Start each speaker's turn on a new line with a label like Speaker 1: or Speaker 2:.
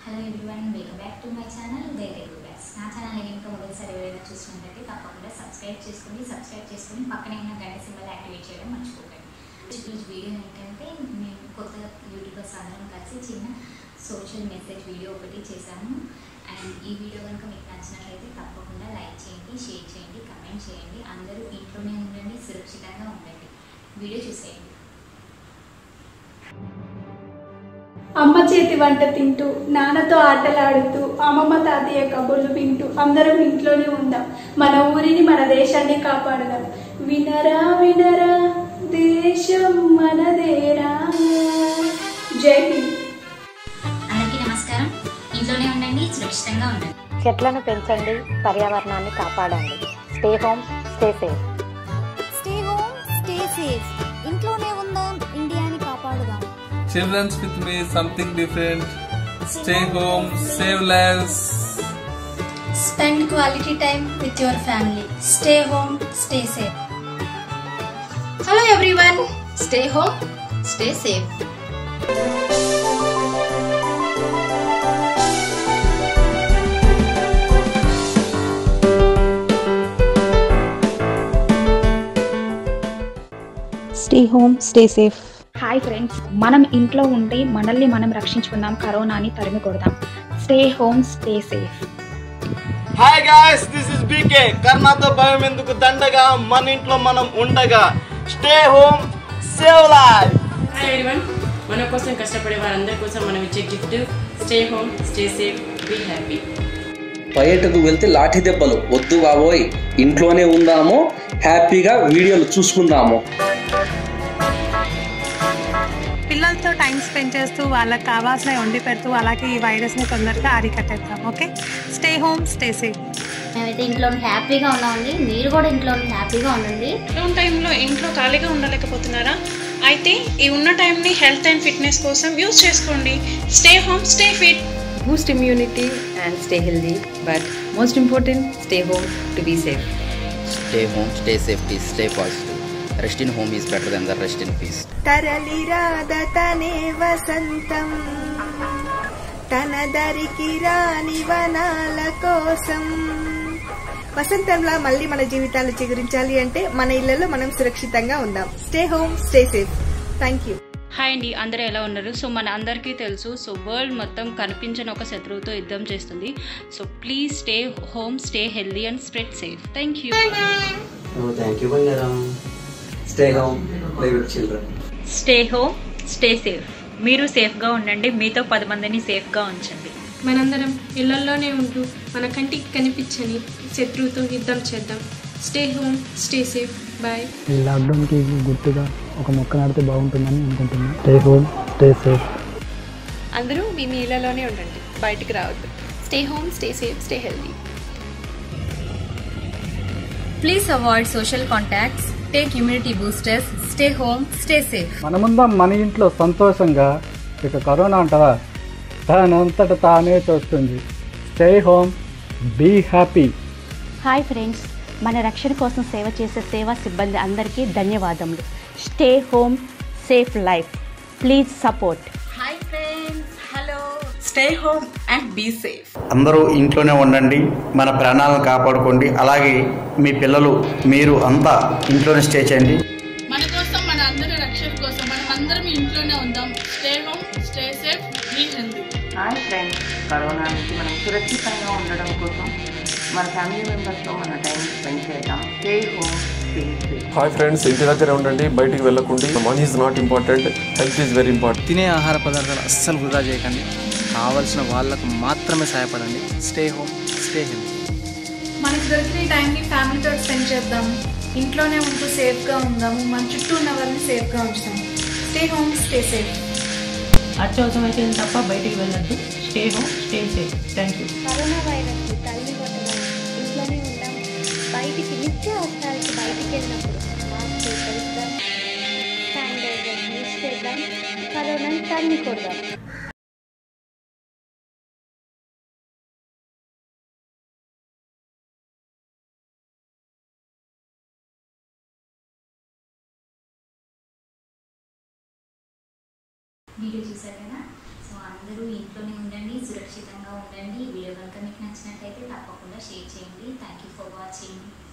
Speaker 1: Hello everyone welcome back to my channel the Telugu bags నా channel ఇంకా మొదటిసారి ఎవరైనా చూసినట్లయితే తప్పకుండా సబ్స్క్రైబ్ చేసుకోండి సబ్స్క్రైబ్ చేసుకొని పక్కనే ఉన్న గంట సింబల్ యాక్టివేట్ చేయడం మర్చిపోకండి ఈరోజు వీడియో ఏంటంటే మేము కొత్త యూట్యూబర్స్ అందరం కలిసి చిన్న సోషల్ మెసేజ్ వీడియో ఒకటి చేశాము అండ్ ఈ వీడియో కనుక మీకు నచ్చినట్లయితే తప్పకుండా లైక్ చేయండి షేర్ చేయండి కమెంట్ చేయండి అందరూ ఇంట్లోనే ఉండండి సురక్షితంగా ఉండండి వీడియో చూసేయండి
Speaker 2: అమ్మ చేతి వంట తింటూ నాన్నతో ఆటలాడుతూ అమ్మమ్మ తాతయ్య కబుర్లు వింటూ అందరం ఇంట్లోనే ఉందాం మన ఊరిని మన దేశాన్ని కాపాడదాం వినరా వినరా దేశం మనదేరా జై హింద్
Speaker 1: అందరికీ నమస్కారం ఇంట్లోనే ఉండండి సురక్షితంగా ఉండండి
Speaker 3: చెట్లను పెంచండి పర్యావరణాన్ని కాపాడండి stay home stay safe
Speaker 4: stay home stay safe ఇంట్లోనే ఉందాం ఇండియాని కాపాడుదాం
Speaker 5: Children's with me something different. Stay home, save lives.
Speaker 2: Spend quality time with your family stay home stay safe hello everyone stay home stay safe
Speaker 3: stay home stay safe
Speaker 6: hi friends మనం ఇంట్లో ఉండి మనల్ని మనం రక్షించుకుందాం కరోనాని తరిమి కొడదాం stay home stay safe
Speaker 7: hi guys this is B K కర్ణాతో భయం ఎందుకు దండగా మన ఇంట్లో మనం ఉండగా stay home save life
Speaker 8: hi everyone మన కోసం కష్టపడే వారందరి కోసం మనం ఇచ్చే gift stay home stay safe be happy
Speaker 9: బయటకు వెళ్తే లాఠీ దెబ్బలు వద్దు బాబోయ్ ఇంట్లోనే ఉందాము హ్యాపీగా వీడియోలు చూసుకుందాము
Speaker 10: పిల్లలతో టైం స్పెండ్ చేస్తూ వాళ్ళకి కావాల్సినవి వండి పెడుతూ అలాగే ఈ వైరస్ని తొందరగా అరికట్టేద్దాం okay stay home stay safe
Speaker 4: మేమైతే ఇంట్లో హ్యాపీగా ఉన్నామండి మీరు కూడా ఇంట్లో హ్యాపీగా ఉండండి
Speaker 11: లాక్డౌన్ టైంలో ఇంట్లో ఖాళీగా ఉండలేకపోతున్నారా అయితే ఈ ఉన్న టైంని హెల్త్ అండ్ ఫిట్నెస్ కోసం యూజ్ చేసుకోండి stay home stay fit
Speaker 12: boost immunity and stay healthy but most important stay home to be safe
Speaker 13: Stay home, stay safety, stay positive. Rest in home is better than the rest in peace.
Speaker 10: తరలిరాదతనే వసంతం తన దరికి రాని వనాల కోసం వసంతంలా మళ్ళీ మన జీవితాలు చిగురించాలి అంటే మన ఇళ్లలో మనం సురక్షితంగా ఉందాం stay home stay safe thank you
Speaker 14: hi అండి అందరూ ఎలా ఉన్నారు సో మన అందరికీ తెలుసు సో వరల్డ్ మొత్తం కనిపించని ఒక శత్రువుతో యుద్ధం చేస్తుంది so please stay home stay healthy and spread safe thank you
Speaker 15: thank you బంగారం stay home play with children
Speaker 14: stay home stay safe మీరు సేఫ్గా ఉండండి మీతో పది మందిని సేఫ్గా ఉంచండి
Speaker 16: మనందరం ఇళ్లలోనే ఉంటూ మన కంటికి కనిపించని శత్రువుతో యుద్ధం చేద్దాం stay home stay safe bye
Speaker 17: ఈ లాక్డౌన్కి గుర్తుగా ఒక మొక్క నాటితే బాగుంటుందని అనుకుంటున్నాను స్టే హోమ్ స్టే సేఫ్
Speaker 18: అందరూ మీ మీ ఇళ్లలోనే ఉండండి బయటికి రావద్దు stay home stay safe stay healthy
Speaker 19: Please avoid social contacts, take immunity boosters, stay home, stay safe.
Speaker 17: మనముందాం మన ఇంట్లో సంతోషంగా ఇక కరోనా అంటావా దానంతట తానే చూస్తుంది stay home be happy
Speaker 3: hi friends మన రక్షణ కోసం సేవ చేసే సేవా సిబ్బంది అందరికీ ధన్యవాదములు stay home safe life please support
Speaker 20: hi friends hello stay home and be safe
Speaker 7: అందరూ ఇంట్లోనే ఉండండి మన ప్రాణాలను కాపాడుకోండి అలాగే మీ పిల్లలు మీరు అంతా ఇంట్లోనే స్టే చేయండి
Speaker 16: మన కోసం మన అందరి రక్షణ కోసం మనం అందరం ఇంట్లోనే ఉందాం stay home stay safe be healthy
Speaker 12: hi friends corona నుంచి మనం సురక్షితంగా ఉండడం కోసం మన ఫ్యామిలీ మెంబర్స్తో మన టైం స్పెండ్ చేద్దాం stay home stay safe
Speaker 5: hi friends ఇంటి దగ్గరే ఉండండి బయటికి వెళ్ళకండి money is not important health is very important
Speaker 21: తినే ఆహార పదార్థాలు అస్సలు వృధా చేయకండి కావలసిన వాళ్ళకు మాత్రమే సహాయపడండి స్టే హోమ్ స్టే హెల్తీ
Speaker 2: మనకి దొరికిన ఈ టైంని ఫ్యామిలీతో స్పెండ్ చేద్దాం ఇంట్లోనే ఉంటూ సేఫ్గా ఉందాము మన చుట్టూ ఉన్న వాళ్ళని సేఫ్గా ఉంచుతాం స్టే హోమ్ స్టే సేఫ్
Speaker 8: అత్యవసరం అయితే తప్ప బయటికి వెళ్ళొద్దు stay home stay safe thank you
Speaker 4: corona virus తల్లి కొట్టడం ఇంట్లోనే ఉందాం బయటికి నిత్య అవసరాలకి బయటికి వెళ్ళినప్పుడు మాస్క్ ధరిద్దాం శానిటైజర్ యూజ్ చేద్దాం కరోనాని తరిమి కొడదాం
Speaker 1: వీడియో చూసారు కదా సో అందరూ ఇంట్లోనే ఉండండి సురక్షిత సురక్షితంగా ఉండండి ఈ వీడియో కనుక మీకు నచ్చినట్లయితే తప్పకుండా షేర్ చేయండి థ్యాంక్ యూ ఫర్ వాచింగ్